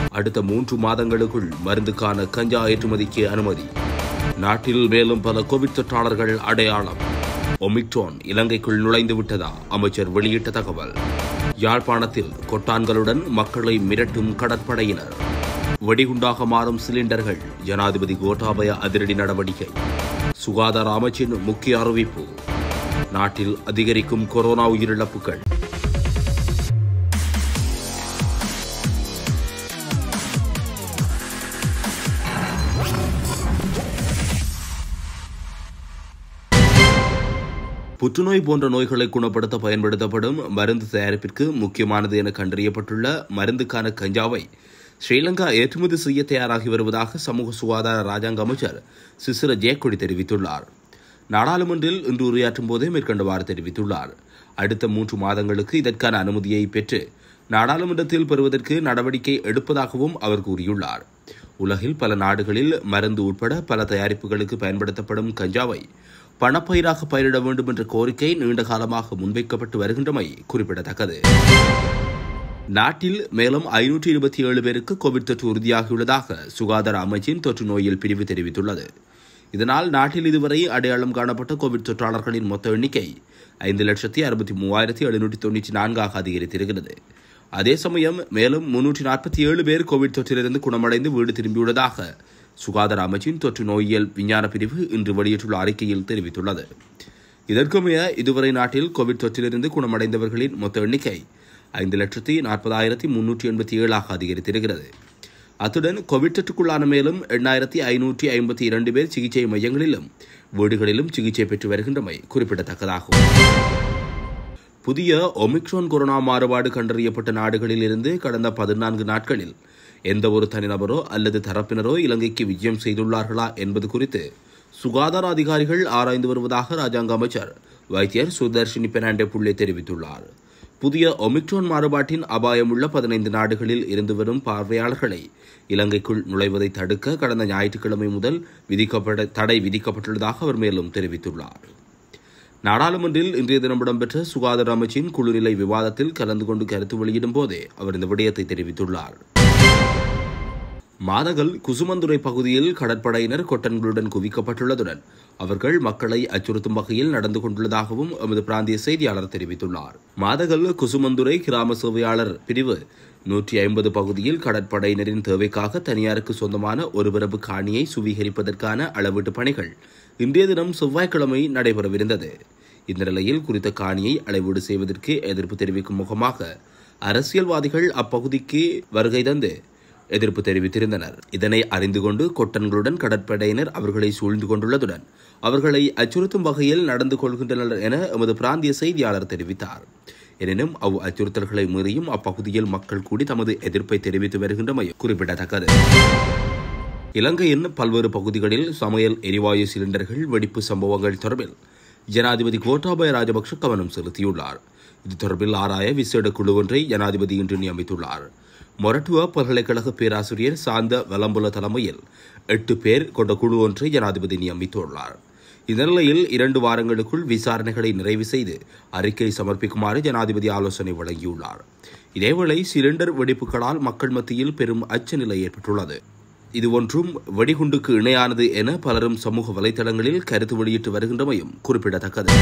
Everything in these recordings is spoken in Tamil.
அடுத்த மூன்று மாதங்களுக்குள் மருந்துக்கான கஞ்சா ஏற்றுமதிக்கு அனுமதி நாட்டில் மேலும் பல கோவிட் தொற்றாளர்கள் அடையாளம் ஒமிக்ரோன் இலங்கைக்குள் நுழைந்து விட்டதா அமைச்சர் வெளியிட்ட தகவல் யாழ்ப்பாணத்தில் கொட்டான்களுடன் மக்களை மிரட்டும் கடற்படையினர் வெடிகுண்டாக மாறும் சிலிண்டர்கள் ஜனாதிபதி கோட்டாபய அதிரடி நடவடிக்கை சுகாதார அமைச்சின் முக்கிய அறிவிப்பு நாட்டில் அதிகரிக்கும் கொரோனா உயிரிழப்புகள் புற்றுநோய் போன்ற நோய்களை குணப்படுத்த பயன்படுத்தப்படும் மருந்து தயாரிப்பிற்கு முக்கியமானது என கண்டறியப்பட்டுள்ள மருந்துக்கான கஞ்சாவை ஸ்ரீலங்கா ஏற்றுமதி செய்ய தயாராகி வருவதாக சமூக சுகாதார ராஜாங்க அமைச்சர் சிசிர ஜெயக்கொடி தெரிவித்துள்ளார் நாடாளுமன்றில் இன்று உரையாற்றும் போதே மேற்கண்டவாறு தெரிவித்துள்ளார் அடுத்த மூன்று மாதங்களுக்கு இதற்கான அனுமதியை பெற்று நாடாளுமன்றத்தில் பெறுவதற்கு நடவடிக்கை எடுப்பதாகவும் அவர் கூறியுள்ளார் உலகில் பல நாடுகளில் மருந்து உட்பட பல தயாரிப்புகளுக்கு பயன்படுத்தப்படும் கஞ்சாவை பணப்பயிராக பயிரிட வேண்டும் என்ற கோரிக்கை நீண்ட காலமாக முன்வைக்கப்பட்டு வருகின்றமை குறிப்பிடத்தக்கது நாட்டில் மேலும் ஐநூற்றி இருபத்தி ஏழு பேருக்கு கோவிட் தொற்று உறுதியாகியுள்ளதாக சுகாதார அமைச்சின் தொற்று நோயில் பிரிவு தெரிவித்துள்ளது இதனால் நாட்டில் இதுவரை அடையாளம் காணப்பட்ட கோவிட் தொற்றாளர்களின் மொத்த எண்ணிக்கை ஐந்து லட்சத்தி அறுபத்தி மூவாயிரத்தி எழுநூற்றி தொண்ணூற்றி நான்காக அதிகரித்திருக்கிறது அதே சமயம் மேலும் முன்னூற்றி நாற்பத்தி ஏழு பேர் கோவிட் தொற்றிலிருந்து குணமடைந்து வீடு திரும்பியுள்ளதாக சுகாதார அமைச்சின் தொற்று நோயியல் விஞ்ஞான பிரிவு இன்று வெளியிட்டுள்ள அறிக்கையில் தெரிவித்துள்ளது இதற்குமைய இதுவரை நாட்டில் கோவிட் தொற்றிலிருந்து குணமடைந்தவர்களின் மொத்த எண்ணிக்கை ஐந்து லட்சத்தி நாற்பதாயிரத்தி முன்னூற்றி எண்பத்தி ஏழாக அதிகரித்திருக்கிறது அத்துடன் கோவிட் தொற்றுக்குள்ளான மேலும் எண்ணாயிரத்தி ஐநூற்றி ஐம்பத்தி இரண்டு பேர் சிகிச்சை மையங்களிலும் வீடுகளிலும் சிகிச்சை பெற்று வருகின்றமை குறிப்பிடத்தக்கதாகும் புதிய ஒமிக்ரோன் கொரோனா மாறுபாடு கண்டறியப்பட்ட நாடுகளில் இருந்து கடந்த பதினான்கு நாட்களில் எந்த ஒரு தனிநபரோ அல்லது தரப்பினரோ இலங்கைக்கு விஜயம் செய்துள்ளார்களா என்பது குறித்து சுகாதார அதிகாரிகள் ஆராய்ந்து வருவதாக ராஜாங்க அமைச்சர் வைத்தியர் சுதர்ஷினி பெர்னாண்டே புள்ளே தெரிவித்துள்ளார் புதிய ஒமிக்ரோன் மாறுபாட்டின் அபாயமுள்ள பதினைந்து நாடுகளில் இருந்து வரும் பார்வையாளர்களை இலங்கைக்குள் நுழைவதை தடுக்க கடந்த ஞாயிற்றுக்கிழமை முதல் விதிக்கப்பட தடை விதிக்கப்பட்டுள்ளதாக அவர் மேலும் தெரிவித்துள்ளார் நாடாளுமன்றில் இன்றைய தினம் இடம்பெற்ற சுகாதார அமைச்சின் குழுநிலை விவாதத்தில் கலந்து கொண்டு கருத்து வெளியிடும் போதே அவர் இந்த விடயத்தை தெரிவித்துள்ளார் மாதகல் குசுமந்துறை பகுதியில் கடற்படையினர் கொட்டன்களுடன் குவிக்கப்பட்டுள்ளதுடன் அவர்கள் மக்களை அச்சுறுத்தும் வகையில் நடந்து கொண்டுள்ளதாகவும் எமது பிராந்திய செய்தியாளர் தெரிவித்துள்ளார் மாதகல் குசுமந்துறை கிராம சேவையாளர் பிரிவு நூற்றி ஐம்பது பகுதியில் கடற்படையினரின் தேவைக்காக தனியாருக்கு சொந்தமான ஒரு பிறப்பு காணியை சுவீகரிப்பதற்கான அளவீட்டு பணிகள் இன்றைய தினம் செவ்வாய்க்கிழமை நடைபெறவிருந்தது இந்த நிலையில் குறித்த காணியை அளவீடு செய்வதற்கு எதிர்ப்பு தெரிவிக்கும் முகமாக அரசியல்வாதிகள் அப்பகுதிக்கு வருகை தந்து எதிர்ப்பு தெரிவித்திருந்தனர் இதனை அறிந்து கொண்டு கொட்டன்களுடன் கடற்படையினர் அவர்களை சூழ்ந்து கொண்டுள்ளதுடன் அவர்களை அச்சுறுத்தும் வகையில் நடந்து கொள்கின்றனர் என எமது பிராந்திய செய்தியாளர் தெரிவித்தார் எனினும் அவ் அச்சுறுத்தல்களை மீறியும் அப்பகுதியில் மக்கள் கூடி தமது எதிர்ப்பை தெரிவித்து வருகின்றமை குறிப்பிடத்தக்கது இலங்கையின் பல்வேறு பகுதிகளில் சமையல் எரிவாயு சிலிண்டர்கள் வெடிப்பு சம்பவங்கள் தொடர்பில் ஜனாதிபதி கோட்டாபய ராஜபக்ஷ கவனம் செலுத்தியுள்ளார் இது தொடர்பில் ஆராய விசேட குழு ஒன்றை ஜனாதிபதி இன்று நியமித்துள்ளார் மொரட்டுவ பல்கலைக்கழக பேராசிரியர் சாந்த வலம்புல தலைமையில் எட்டு பேர் கொண்ட குழு ஒன்றை ஜனாதிபதி நியமித்துள்ளார் இந்த நிலையில் இரண்டு வாரங்களுக்குள் விசாரணைகளை நிறைவு செய்து அறிக்கை சமர்ப்பிக்குமாறு ஜனாதிபதி ஆலோசனை வழங்கியுள்ளார் இதேவேளை சிலிண்டர் வெடிப்புகளால் மக்கள் மத்தியில் பெரும் அச்ச நிலை ஏற்பட்டுள்ளது இது ஒன்றும் வெடிகுண்டுக்கு இணையானது என பலரும் சமூக வலைதளங்களில் கருத்து வெளியிட்டு வருகின்றமையும் குறிப்பிடத்தக்கது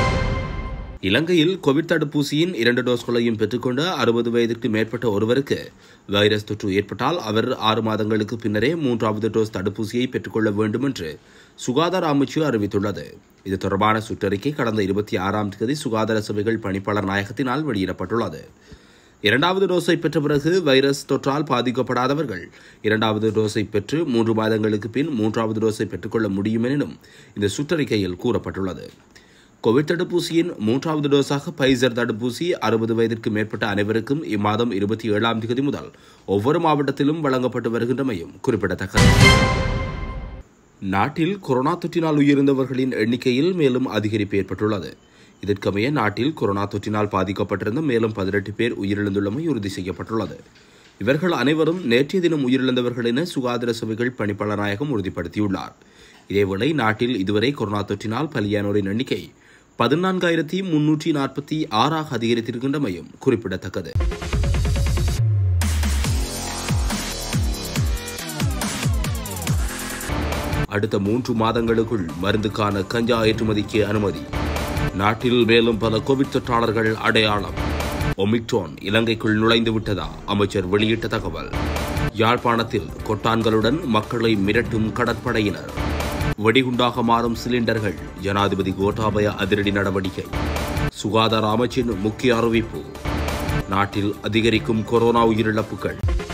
இலங்கையில் கோவிட் தடுப்பூசியின் இரண்டு டோஸ்களையும் பெற்றுக்கொண்ட அறுபது வயதிற்கு மேற்பட்ட ஒருவருக்கு வைரஸ் தொற்று ஏற்பட்டால் அவர் ஆறு மாதங்களுக்கு பின்னரே மூன்றாவது டோஸ் தடுப்பூசியை பெற்றுக்கொள்ள வேண்டும் என்று சுகாதார அமைச்சு அறிவித்துள்ளது இது தொடர்பான சுற்றறிக்கை கடந்த இருபத்தி ஆறாம் தேதி சுகாதார சேவைகள் பணிப்பாளர் நாயகத்தினால் வெளியிடப்பட்டுள்ளது இரண்டாவது டோஸை பெற்ற பிறகு வைரஸ் தொற்றால் பாதிக்கப்படாதவர்கள் இரண்டாவது டோஸை பெற்று மூன்று மாதங்களுக்கு பின் மூன்றாவது டோஸை பெற்றுக்கொள்ள முடியும் எனினும் இந்த சுற்றறிக்கையில் கூறப்பட்டுள்ளது கோவிட் தடுப்பூசியின் மூன்றாவது டோஸாக பைசர் தடுப்பூசி அறுபது வயதிற்கு மேற்பட்ட அனைவருக்கும் இம்மாதம் இருபத்தி ஏழாம் தேதி முதல் ஒவ்வொரு மாவட்டத்திலும் வழங்கப்பட்டு வருகின்றமையும் குறிப்பிடத்தக்கது நாட்டில் கொரோனா தொற்றினால் உயிரிழந்தவர்களின் எண்ணிக்கையில் மேலும் அதிகரிப்பு ஏற்பட்டுள்ளது இதற்கமைய நாட்டில் கொரோனா தொற்றினால் பாதிக்கப்பட்டிருந்த மேலும் பதினெட்டு பேர் உயிரிழந்துள்ளமை உறுதி செய்யப்பட்டுள்ளது இவர்கள் அனைவரும் நேற்றைய தினம் உயிரிழந்தவர்கள் என சுகாதார சேவைகள் பணிப்பாளர் நாயகம் உறுதிப்படுத்தியுள்ளார் இதேவேளை நாட்டில் இதுவரை கொரோனா தொற்றினால் பலியானோரின் எண்ணிக்கை பதினான்காயிரத்தி முன்னூற்றி நாற்பத்தி ஆறாக அதிகரித்திருக்கின்றமையும் குறிப்பிடத்தக்கது அடுத்த மூன்று மாதங்களுக்குள் மருந்துக்கான கஞ்சா ஏற்றுமதிக்கு அனுமதி நாட்டில் மேலும் பல கோவிட் தொற்றாளர்கள் அடையாளம் ஒமிக்ரோன் இலங்கைக்குள் நுழைந்து விட்டதா அமைச்சர் வெளியிட்ட தகவல் யாழ்ப்பாணத்தில் கொட்டான்களுடன் மக்களை மிரட்டும் கடற்படையினர் வெடிகுண்டாக மாறும் சிலிண்டர்கள் ஜனாதிபதி கோட்டாபய அதிரடி நடவடிக்கை சுகாதார அமைச்சின் முக்கிய அறிவிப்பு நாட்டில் அதிகரிக்கும் கொரோனா உயிரிழப்புகள்